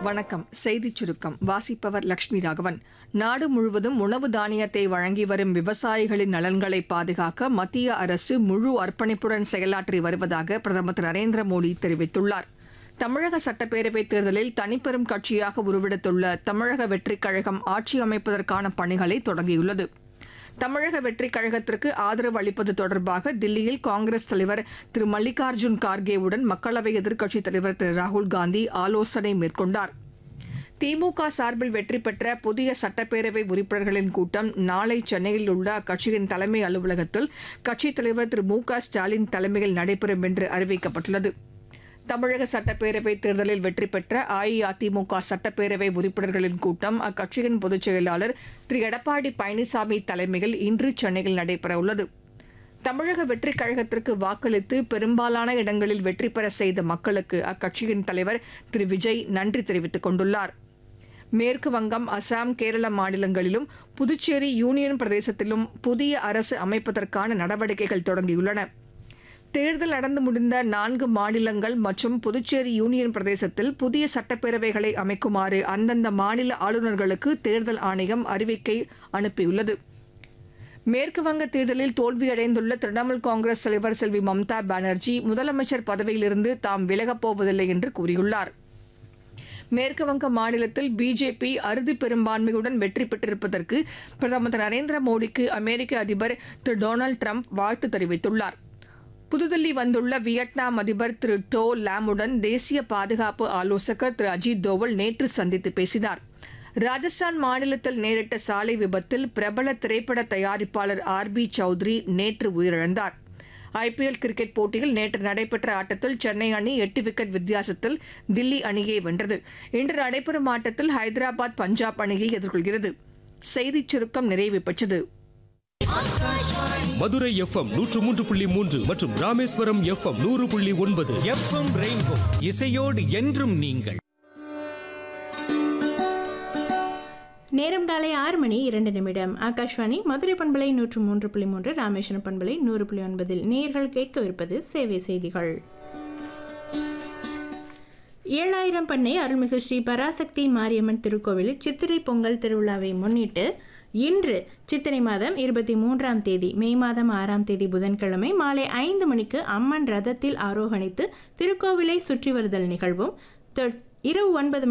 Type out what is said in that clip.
வணக்கம் செய்திச் சுருக்கம் வாசிப்பவர் லட்சுமி ராகவன் நாடு முழுவதும் உணவு தானியத்தை வழங்கி வரும் விவசாயிகளின் நலன்களை பாதுகாக்க மத்திய அரசு முழு அர்ப்பணிப்புடன் செயலாற்றி வருவதாக பிரதமர் திரு நரேந்திர மோடி தெரிவித்துள்ளார் தமிழக சட்டப்பேரவைத் தேர்தலில் தனிப்பெரும் கட்சியாக உருவெடுத்துள்ள தமிழக வெற்றிக் கழகம் ஆட்சி அமைப்பதற்கான பணிகளை தொடங்கியுள்ளது தமிழக வெற்றிக் கழகத்திற்கு ஆதரவு அளிப்பது தொடர்பாக தில்லியில் காங்கிரஸ் தலைவர் திரு மல்லிகார்ஜுன் கார்கேவுடன் மக்களவை எதிர்க்கட்சித் தலைவர் திரு ராகுல் காந்தி ஆலோசனை மேற்கொண்டார் திமுக சார்பில் வெற்றி பெற்ற புதிய சட்டப்பேரவை உறுப்பினர்களின் கூட்டம் நாளை சென்னையில் உள்ள அக்கட்சியின் தலைமை அலுவலகத்தில் கட்சித் தலைவர் திரு மு க ஸ்டாலின் தலைமையில் நடைபெறும் என்று அறிவிக்கப்பட்டுள்ளது தமிழக சட்டப்பேரவைத் தேர்தலில் வெற்றி பெற்ற அஇஅதிமுக சட்டப்பேரவை உறுப்பினர்களின் கூட்டம் அக்கட்சியின் பொதுச் செயலாளர் திரு எடப்பாடி பழனிசாமி தலைமையில் இன்று சென்னையில் நடைபெறவுள்ளது தமிழக வெற்றிக் கழகத்திற்கு வாக்களித்து பெரும்பாலான இடங்களில் வெற்றி பெற செய்த மக்களுக்கு அக்கட்சியின் தலைவர் திரு விஜய் நன்றி தெரிவித்துக் கொண்டுள்ளார் மேற்கு வங்கம் அசாம் கேரள மாநிலங்களிலும் புதுச்சேரி யூனியன் பிரதேசத்திலும் புதிய அரசு அமைப்பதற்கான நடவடிக்கைகள் தொடங்கியுள்ளன தேர்தல் நடந்து முடிந்த நான்கு மாநிலங்கள் மற்றும் புதுச்சேரி யூனியன் பிரதேசத்தில் புதிய சட்டப்பேரவைகளை அமைக்குமாறு அந்தந்த மாநில ஆளுநர்களுக்கு தேர்தல் ஆணையம் அறிவிக்கை அனுப்பியுள்ளது மேற்கு வங்க தேர்தலில் தோல்வியடைந்துள்ள திரிணாமுல் காங்கிரஸ் தலைவர் செல்வி மம்தா பானர்ஜி முதலமைச்சர் பதவியிலிருந்து தாம் விலகப் போவதில்லை என்று கூறியுள்ளார் மேற்கு வங்க மாநிலத்தில் பிஜேபி அறுதி பெரும்பான்மையுடன் வெற்றி பெற்றிருப்பதற்கு பிரதமர் திரு நரேந்திர மோடிக்கு அமெரிக்க அதிபர் திரு டொனால்டு ட்ரம்ப் வாழ்த்து தெரிவித்துள்ளார் புதுதில்லி வந்துள்ள வியட்நாம் அதிபர் திரு டோ லாமுடன் தேசிய பாதுகாப்பு ஆலோசகர் திரு அஜித் தோவல் நேற்று சந்தித்து பேசினார் ராஜஸ்தான் மாநிலத்தில் நேரிட்ட சாலை விபத்தில் பிரபல திரைப்பட தயாரிப்பாளர் ஆர் பி சௌத்ரி நேற்று உயிரிழந்தார் ஐபிஎல் கிரிக்கெட் போட்டியில் நேற்று நடைபெற்ற ஆட்டத்தில் சென்னை அணி எட்டு விக்கெட் வித்தியாசத்தில் தில்லி அணியை வென்றது இன்று நடைபெறும் ஆட்டத்தில் ஹைதராபாத் பஞ்சாப் அணியை எதிர்கொள்கிறது செய்திச் சுருக்கம் நிறைவு பெற்றது மதுரை எஃப்எம் நூற்று மூன்று புள்ளி மூன்று மற்றும் ராமேஸ்வரம் எஃப்எம் நூறு புள்ளி ஒன்பது எஃப்எம் ரெயின்போ இசையோடு என்றும் நீங்கள் நேரம் காலை ஆறு மணி இரண்டு நிமிடம் ஆகாஷ்வாணி மதுரை பண்பலை நூற்று மூன்று புள்ளி மூன்று ராமேஸ்வரம் பண்பலை நூறு புள்ளி ஒன்பதில் நேர்கள் கேட்கவிருப்பது சேவை செய்திகள் ஏழாயிரம் பண்ணை அருள்மிகு ஸ்ரீ பராசக்தி மாரியம்மன் திருக்கோவில் சித்திரை பொங்கல் திருவிழாவை முன்னிட்டு இன்று சித்திரை மாதம் இருபத்தி மூன்றாம் தேதி மே மாதம் ஆறாம் தேதி புதன்கிழமை மாலை ஐந்து மணிக்கு அம்மன் ரதத்தில் ஆரோகணித்து திருக்கோவிலை சுற்றி வருதல் நிகழ்வும் தொ- இரவு ஒன்பது